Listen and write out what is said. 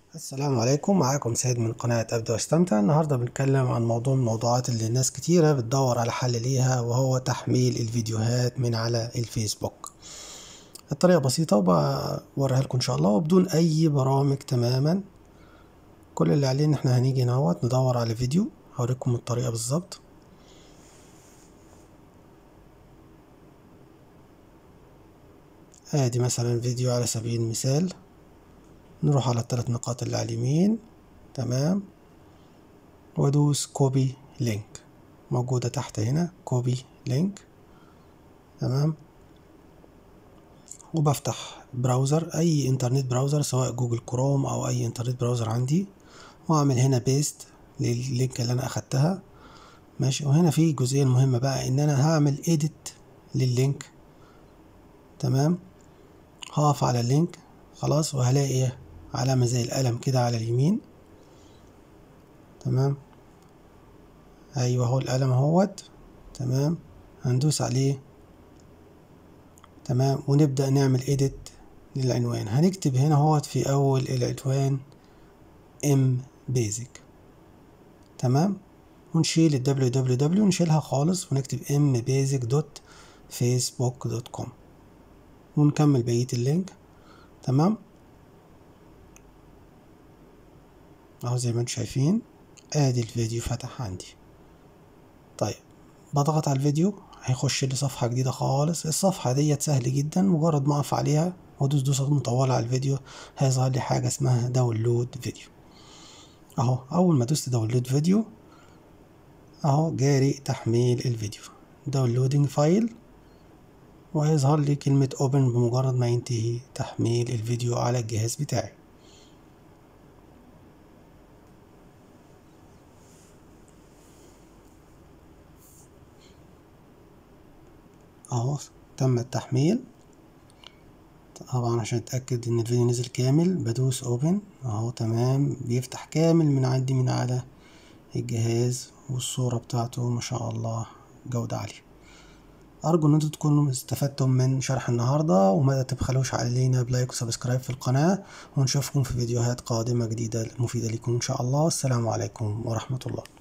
السلام عليكم معاكم سيد من قناة أبدأ واستمتع النهاردة بنتكلم عن موضوع من الموضوعات اللي الناس كتيرة بتدور على حل ليها وهو تحميل الفيديوهات من على الفيسبوك الطريقة بسيطة وبوريها لكم إن شاء الله وبدون أي برامج تماما كل اللي علينا إحنا هنيجي نهوت ندور على فيديو هوريكم الطريقة بالظبط ادي مثلا فيديو على سبيل المثال نروح على الثلاث نقاط اللي على اليمين تمام وادوس كوبي لينك موجودة تحت هنا كوبي لينك تمام وبفتح براوزر اي انترنت براوزر سواء جوجل كروم او اي انترنت براوزر عندي واعمل هنا بيست لللينك اللي انا اخدتها ماشي وهنا في جزئية مهمة بقى ان انا هعمل اديت لللينك تمام هقف على اللينك خلاص وهلاقي ايه علامة زي القلم كده على اليمين تمام ايوه هو القلم اهوت تمام هندوس عليه تمام ونبدأ نعمل edit للعنوان هنكتب هنا اهوت في اول العنوان ام بيزك تمام ونشيل ال www ونشيلها خالص ونكتب ام بيزك دوت فيسبوك دوت كوم ونكمل بقية اللينك تمام اهو زي ما انتم شايفين ادي الفيديو فتح عندي طيب بضغط على الفيديو هيخش لي صفحة جديدة خالص الصفحة ديت سهل جدا مجرد ما اقف عليها وادوس دوسة مطولة على الفيديو هيظهر لي حاجة اسمها داونلود فيديو اهو اول ما دوست داونلود فيديو اهو جاري تحميل الفيديو داونلودنج فايل وهيظهر لي كلمة اوبن بمجرد ما ينتهي تحميل الفيديو على الجهاز بتاعي اهو تم التحميل طبعا عشان اتاكد ان الفيديو نزل كامل بدوس اوبن اهو تمام بيفتح كامل من عندي من على الجهاز والصورة بتاعته ما شاء الله جودة عالية ارجو ان انتوا تكونوا استفدتم من شرح النهاردة وما تبخلوش علينا بلايك وسبسكرايب في القناة ونشوفكم في فيديوهات قادمة جديدة مفيدة لكم ان شاء الله والسلام عليكم ورحمة الله